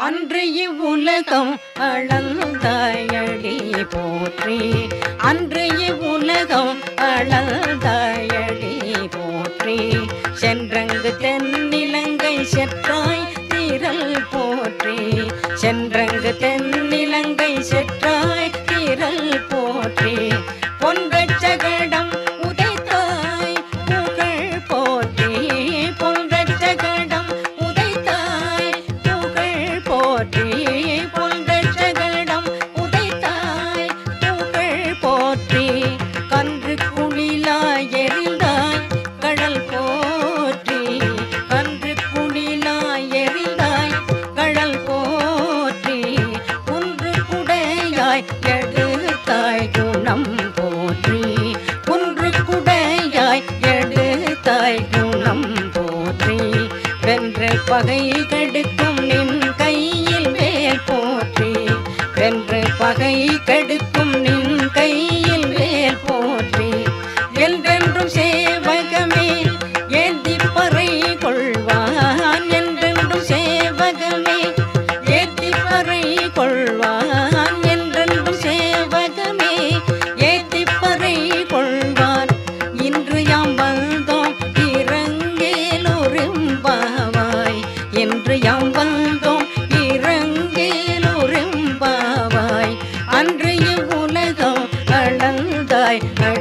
அன்று இவ்வுலகம் அளந்தாயடி போற்றி அன்று இவ்வுலகம் அளந்தாயடி போற்றி சென்றங்கு தென்னிலங்கை செற்றாய் திரள் போற்றி சென்றங்கு தென்னிலங்கை செற்றாய் திரள் போற்றி பொன்றச்சகடம் உதைத்தாய் புகழ் போற்றி பொன்றச்சகடம் உதைத்தாய் புகழ் போற்றி பொன்றச்சகடம் உதைத்தாய் புகழ் போற்றி கன்று குளிலாய் எரிந்தாய் கடல் போற்றி கன்று குளிலாய் எரிந்தாய் கடல் போற்றி குன்று குடையாய் எடுத்தாய் குணம் போற்றி குன்று குடையாய் எடுத்தாய் குணம் போற்றி வென்று பகை கெடுக்கும் நின் கையில் வேல் போற்றி வென்று பகை கெடுக்கும் நின் கையில் வேல் போற்றி என்றென்றும் சேவகமே ஏந்தி பறை கொள்வான் என்றென்றும் சேவகமே ஏத்தி பறை கொள்வான் என்றென்றும் சேவகமே ஏத்தி பறை கொள்வான் இன்று யாம் வந்தோம் இறங்கேலொரும்பாவாய் என்று யாம் வந்தோம் இறங்கேலொரும்பாவாய் அன்று இவ்வுலகம் அளந்தாய்